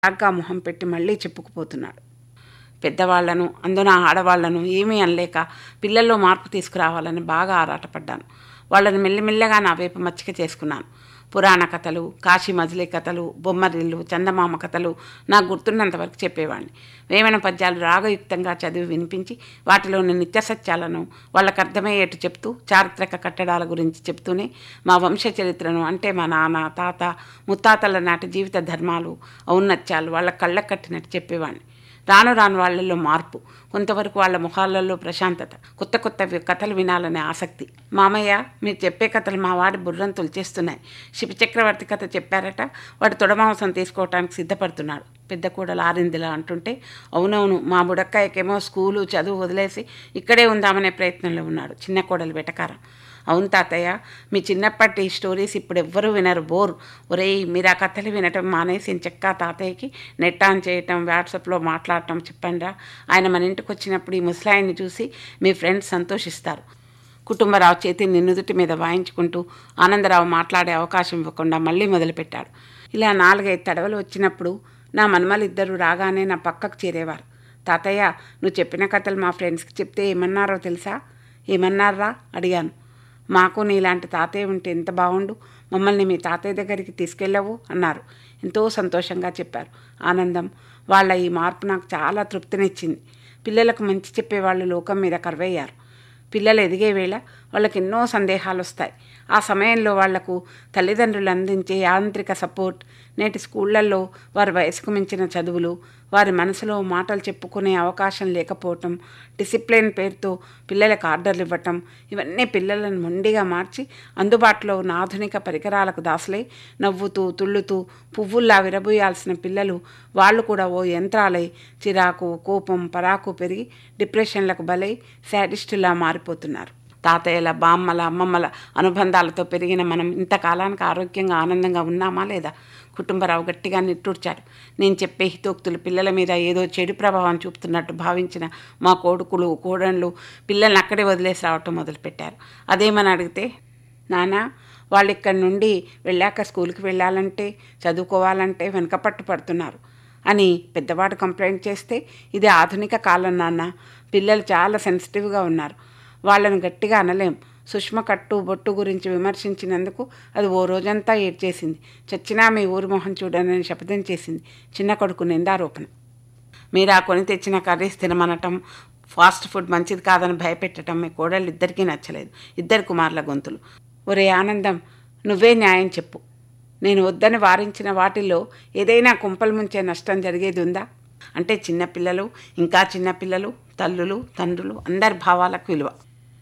రాగ్గా మొహం పెట్టి మళ్ళీ చెప్పుకుపోతున్నాడు పెద్దవాళ్లను అందున ఆడవాళ్లను ఏమీ అనలేక పిల్లల్లో మార్పు తీసుకురావాలని బాగా ఆరాటపడ్డాను వాళ్ళని మెల్లిమెల్లగా నా వైపు మచ్చిక చేసుకున్నాను పురాణ కథలు కాశీ మజిలీ కథలు బొమ్మరిల్లు చందమామ కథలు నాకు గుర్తున్నంతవరకు చెప్పేవాడిని వేమన పద్యాలు రాగయుక్తంగా చదివి వినిపించి వాటిలోని నిత్య సత్యాలను వాళ్ళకు అర్థమయ్యేట్టు చెప్తూ చారిత్రక కట్టడాల గురించి చెప్తూనే మా వంశ చరిత్రను అంటే మా నాన్న తాత ముత్తాతల నాటి జీవిత ధర్మాలు ఔన్నత్యాలు వాళ్ళ కళ్ళకు కట్టినట్టు చెప్పేవాడిని రాను రాను వాళ్ళల్లో మార్పు కొంతవరకు వాళ్ళ ముఖాలలో ప్రశాంతత కొత్త కొత్త వి- కథలు వినాలనే ఆసక్తి మామయ్య మీరు చెప్పే కథలు మా వాడి బుర్రం తొలిచేస్తున్నాయి శిపి చక్రవర్తి కథ చెప్పారట వాడు తొడమాంసం తీసుకోవటానికి సిద్ధపడుతున్నాడు పెద్ద కూడలు ఆరిందిలా అంటుంటే అవునవును మా బుడక్కాయకేమో స్కూలు చదువు వదిలేసి ఇక్కడే ఉందామనే ప్రయత్నంలో ఉన్నాడు చిన్న కోడలు వెటకారం అవును తాతయ్య మీ చిన్నప్పటి స్టోరీస్ ఇప్పుడు ఎవ్వరూ వినరు బోర్ ఒరేయ్ మీరు ఆ కథలు వినటం మానేసి చెక్క తాతయ్యకి నెట్ ఆన్ చేయటం వాట్సాప్లో మాట్లాడటం చెప్పండిరా ఆయన మన ఇంటికి వచ్చినప్పుడు ఈ ముసలాయిని చూసి మీ ఫ్రెండ్స్ సంతోషిస్తారు కుటుంబరావు చేతి నిన్నుదుటి మీద వాయించుకుంటూ ఆనందరావు మాట్లాడే అవకాశం ఇవ్వకుండా మళ్ళీ మొదలుపెట్టాడు ఇలా నాలుగైదు తడవలు వచ్చినప్పుడు నా మనమలిద్దరూ రాగానే నా పక్కకు చేరేవారు తాతయ్య నువ్వు చెప్పిన కథలు మా ఫ్రెండ్స్కి చెప్తే ఏమన్నారో తెలుసా ఏమన్నారా అడిగాను మాకు నీలాంటి తాతయ్య ఉంటే ఎంత బాగుండు మమ్మల్ని మీ తాతయ్య దగ్గరికి తీసుకెళ్ళవు అన్నారు ఎంతో సంతోషంగా చెప్పారు ఆనందం వాళ్ళ ఈ మార్పు నాకు చాలా తృప్తినిచ్చింది పిల్లలకు మంచి చెప్పేవాళ్ళు లోకం మీద కరువయ్యారు పిల్లలు ఎదిగే వేళ వాళ్ళకి ఎన్నో సందేహాలు వస్తాయి ఆ సమయంలో వాళ్లకు తల్లిదండ్రులు అందించే యాంత్రిక సపోర్ట్ నేటి స్కూళ్ళల్లో వారి వయసుకు మించిన చదువులు వారి మనసులో మాటలు చెప్పుకునే అవకాశం లేకపోవటం డిసిప్లిన్ పేరుతో పిల్లలకు ఆర్డర్లు ఇవ్వటం ఇవన్నీ పిల్లలను మొండిగా మార్చి అందుబాటులో ఉన్న ఆధునిక పరికరాలకు దాసులై నవ్వుతూ తుళ్ళుతూ పువ్వుల్లా విరబూయాల్సిన పిల్లలు వాళ్ళు కూడా ఓ యంత్రాలై చిరాకు కోపం పరాకు పెరిగి డిప్రెషన్లకు బలై శాడిస్టులా మారిపోతున్నారు తాతయ్యల బామ్మల అమ్మమ్మల అనుబంధాలతో పెరిగిన మనం ఇంతకాలానికి ఆరోగ్యంగా ఆనందంగా ఉన్నామా లేదా కుటుంబరావు గట్టిగా నిట్టూర్చాడు నేను చెప్పే హితోక్తులు పిల్లల మీద ఏదో చెడు ప్రభావం చూపుతున్నట్టు భావించిన మా కొడుకులు కోడళ్ళు పిల్లల్ని అక్కడే వదిలేసి రావటం మొదలుపెట్టారు అదేమని అడిగితే నానా వాళ్ళు ఇక్కడి నుండి వెళ్ళాక స్కూల్కి వెళ్ళాలంటే చదువుకోవాలంటే వెనకపట్టు పడుతున్నారు అని పెద్దవాడు కంప్లైంట్ చేస్తే ఇది ఆధునిక కాలం నాన్న పిల్లలు చాలా సెన్సిటివ్గా ఉన్నారు వాళ్ళని గట్టిగా అనలేం సుష్మ కట్టు బొట్టు గురించి విమర్శించినందుకు అది ఓ రోజంతా ఏడ్చేసింది చచ్చినా మీ ఊరి మొహం చూడనని శపథం చేసింది చిన్న కొడుకు నిందారోపణ మీరు ఆ కొని తెచ్చిన కర్రీస్ తినమనటం ఫాస్ట్ ఫుడ్ మంచిది కాదని భయపెట్టడం మీ కోడళ్ళు ఇద్దరికీ నచ్చలేదు ఇద్దరు కుమారుల గొంతులు ఒరే ఆనందం నువ్వే న్యాయం చెప్పు నేను వద్దని వారించిన వాటిల్లో ఏదైనా కుంపలు ముంచే నష్టం జరిగేది ఉందా అంటే చిన్నపిల్లలు ఇంకా చిన్నపిల్లలు తల్లులు తండ్రులు అందరి భావాలకు విలువ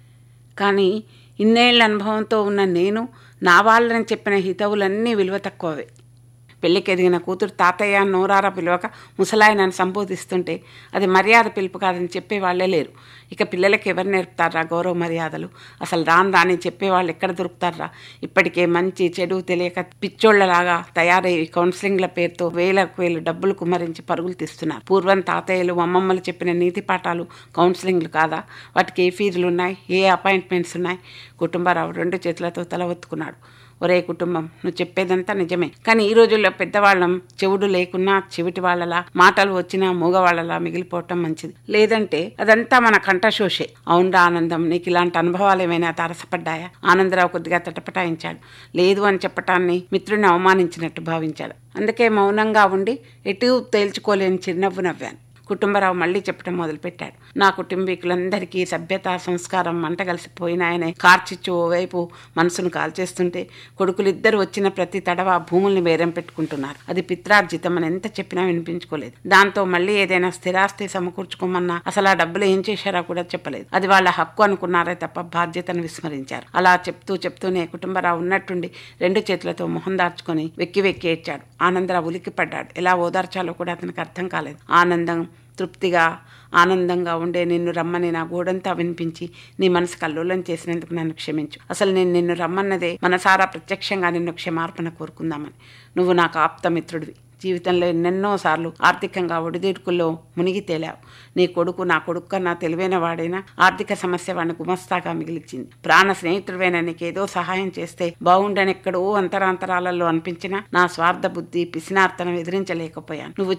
కానీ ఇన్నేళ్ల అనుభవంతో ఉన్న నేను నా వాళ్ళని చెప్పిన హితవులన్నీ విలువ తక్కువవే పెళ్ళికి ఎదిగిన కూతురు తాతయ్య నోరార పిలవక ముసలాయనని సంబోధిస్తుంటే అది మర్యాద పిలుపు కాదని చెప్పేవాళ్లే లేరు ఇక పిల్లలకి ఎవరు నేర్పుతారా గౌరవ మర్యాదలు అసలు రాను రాని చెప్పేవాళ్ళు ఎక్కడ దొరుకుతారా ఇప్పటికే మంచి చెడు తెలియక పిచ్చోళ్లలాగా తయారయ్యి కౌన్సిలింగ్ల పేరుతో వేలకు వేలు డబ్బులు కుమ్మరించి పరుగులు తీస్తున్నారు పూర్వం తాతయ్యలు అమ్మమ్మలు చెప్పిన నీతి పాఠాలు కౌన్సిలింగ్లు కాదా వాటికి ఏ ఫీజులు ఉన్నాయి ఏ అపాయింట్మెంట్స్ ఉన్నాయి కుటుంబరావు రెండు చేతులతో తల ఒత్తుకున్నాడు ఒరే కుటుంబం నువ్వు చెప్పేదంతా నిజమే కానీ ఈ రోజుల్లో పెద్దవాళ్ళం చెవుడు లేకున్నా చెవిటి వాళ్ళలా మాటలు వచ్చినా మూగవాళ్ళలా మిగిలిపోవటం మంచిది లేదంటే అదంతా మన కంఠశోషే అవునరా ఆనందం నీకు ఇలాంటి అనుభవాలు ఏమైనా తారసపడ్డాయా ఆనందరావు కొద్దిగా తటపటాయించాడు లేదు అని చెప్పటాన్ని మిత్రుని అవమానించినట్టు భావించాడు అందుకే మౌనంగా ఉండి ఎటు తేల్చుకోలేని చిరునవ్వు నవ్వాను కుటుంబరావు మళ్ళీ చెప్పడం మొదలుపెట్టాడు నా కుటుంబీకులందరికీ సభ్యత సంస్కారం మంట కలిసిపోయినాయనే కార్చిచ్చు ఓవైపు మనసును కాల్చేస్తుంటే కొడుకులిద్దరు వచ్చిన ప్రతి తడవ భూముల్ని బేరం పెట్టుకుంటున్నారు అది పిత్రార్జితం అని ఎంత చెప్పినా వినిపించుకోలేదు దాంతో మళ్ళీ ఏదైనా స్థిరాస్తి సమకూర్చుకోమన్నా అసలు ఆ డబ్బులు ఏం చేశారో కూడా చెప్పలేదు అది వాళ్ళ హక్కు అనుకున్నారే తప్ప బాధ్యతను విస్మరించారు అలా చెప్తూ చెప్తూనే కుటుంబరావు ఉన్నట్టుండి రెండు చేతులతో మొహం దార్చుకొని వెక్కి వెక్కి ఏడ్చాడు ఆనందరావు ఉలిక్కి పడ్డాడు ఎలా ఓదార్చాలో కూడా అతనికి అర్థం కాలేదు ఆనందం తృప్తిగా ఆనందంగా ఉండే నిన్ను రమ్మని నా గోడంతా వినిపించి నీ మనసు కల్లోలం చేసినందుకు నన్ను క్షమించు అసలు నేను నిన్ను రమ్మన్నదే మనసారా ప్రత్యక్షంగా నిన్ను క్షమార్పణ కోరుకుందామని నువ్వు నాకు ఆప్తమిత్రుడివి జీవితంలో ఎన్నెన్నో సార్లు ఆర్థికంగా ఒడిదుడుకుల్లో మునిగి తేలావు నీ కొడుకు నా కొడుకు కన్నా తెలివైన వాడైనా ఆర్థిక సమస్య వాడిని గుమస్తాగా మిగిలిచింది ప్రాణ స్నేహితుడివైన నీకేదో సహాయం చేస్తే బాగుండని ఎక్కడో అంతరాంతరాలలో అనిపించినా నా స్వార్థ బుద్ధి పిసినార్తనం ఎదిరించలేకపోయాను నువ్వు